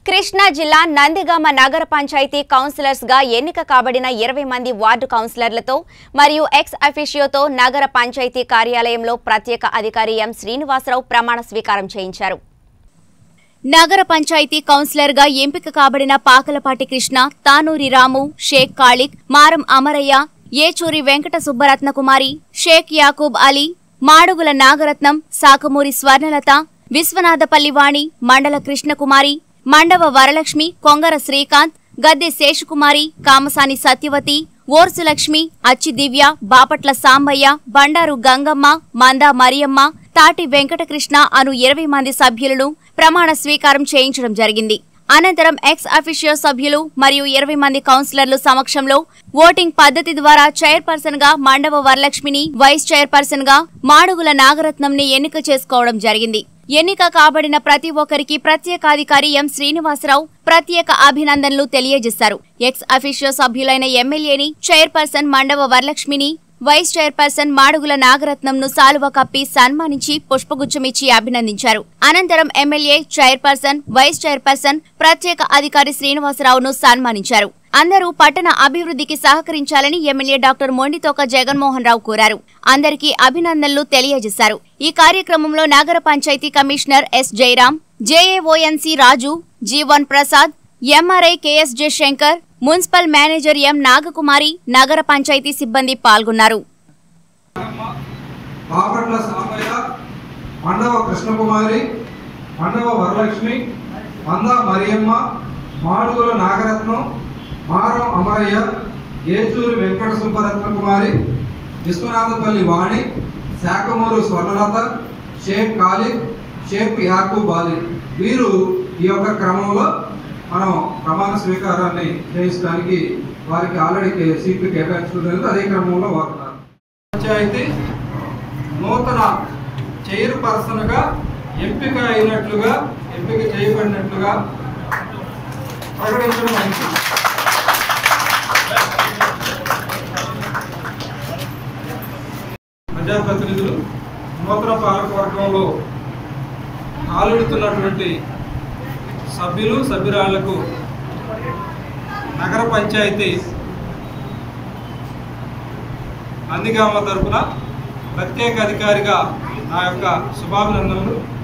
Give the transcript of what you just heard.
కృష్ణా జిల్లా నందిగామ నగర పంచాయతీ కౌన్సిలర్స్ గా ఎన్నిక కాబడిన ఇరవై మంది వార్డు కౌన్సిలర్లతో మరియు ఎక్స్ అఫిషియోతో నగర పంచాయతీ కార్యాలయంలో ప్రత్యేక అధికారి ఎం శ్రీనివాసరావు ప్రమాణ స్వీకారం చేయించారు నగర పంచాయతీ కౌన్సిలర్ గా ఎంపిక కాబడిన పాకలపాటి కృష్ణ తానూరి రాము షేక్ కాళిక్ మారం అమరయ్య ఏచూరి వెంకట సుబ్బరత్న కుమారి షేక్ యాకూబ్ అలీ మాడుగుల నాగరత్నం సాకమూరి స్వర్ణలత విశ్వనాథపల్లి వాణి మండల కృష్ణకుమారి మండవ వరలక్ష్మి కొంగర శ్రీకాంత్ గద్దె శేషకుమారి కామసాని సత్యవతి ఓర్సులక్ష్మి అచ్చి దివ్య బాపట్ల సాంబయ్య బండారు గంగమ్మ మందా మరియమ్మ తాటి వెంకటకృష్ణ అను ఇరవై మంది సభ్యులను ప్రమాణ స్వీకారం చేయించడం జరిగింది అనంతరం ఎక్స్ అఫీషియో సభ్యులు మరియు ఇరవై మంది కౌన్సిలర్లు సమక్షంలో ఓటింగ్ పద్ధతి ద్వారా చైర్పర్సన్ గా మండవ వరలక్ష్మిని వైస్ చైర్పర్సన్ గా మాడుగుల నాగరత్నంని ఎన్నిక చేసుకోవడం జరిగింది ఎన్నిక కాబడిన ప్రతి ఒక్కరికి ప్రత్యేకాధికారి ఎం శ్రీనివాసరావు ప్రత్యేక అభినందనలు తెలియజేశారు ఎక్స్ అఫీషియో సభ్యులైన ఎమ్మెల్యేని చైర్పర్సన్ మండవ వరలక్ష్మిని వైస్ చైర్పర్సన్ మాడుగుల నాగరత్నంను సాలువ కప్పి సన్మానించి పుష్పగుచ్చమిచ్చి అభినందించారు అనంతరం ఎమ్మెల్యే చైర్పర్సన్ వైస్ చైర్పర్సన్ ప్రత్యేక అధికారి శ్రీనివాసరావును సన్మానించారు అందరూ పట్టణ అభివృద్ధికి సహకరించాలని ఎమ్మెల్యే డాక్టర్ మొండితోక జగన్మోహన్ రావు కోరారు అందరికీ అభినందనలు తెలియజేశారు ఈ కార్యక్రమంలో నగర panchayat commissioner S Jayaram JAO NC Raju Jeevan Prasad MRI KS J Shankar municipal manager M Nagakumari నగర పంచాయతీ సిబ్బంది పాల్గొన్నారు బాపట్ల సాంబయ్య మండవ కృష్ణకుమారి మండవ వరలక్ష్మి మంద మరియమ్మ మాడుగుల నాగరత్నం మారం అమరయ్య ఏచూరి వెంకట సుబ్బరత్న కుమారి విశ్వనాథపల్లి వాణి శాఖమూరు స్వర్ణలత షేక్ ఖాలిద్ షేక్ యాకూబ్ అలీ వీరు ఈ యొక్క క్రమంలో మనం ప్రమాణ స్వీకారాన్ని చేయించడానికి వారికి ఆల్రెడీ సీట్లు కేటాయించడం జరిగింది అదే క్రమంలో వారున్నారు పంచాయతీ నూతన చైర్పర్సన్గా ఎంపిక అయినట్లుగా ఎంపిక చేయబడినట్లుగా ప్రకటించడం అయింది ప్రజాప్రతినిధులు నూతన పాలకవర్గంలో ఆలుడుతున్నటువంటి సభ్యులు సభ్యురాళ్లకు నగర పంచాయతీ నందిగామ తరపున ప్రత్యేక అధికారిగా నా యొక్క శుభాభినందనలు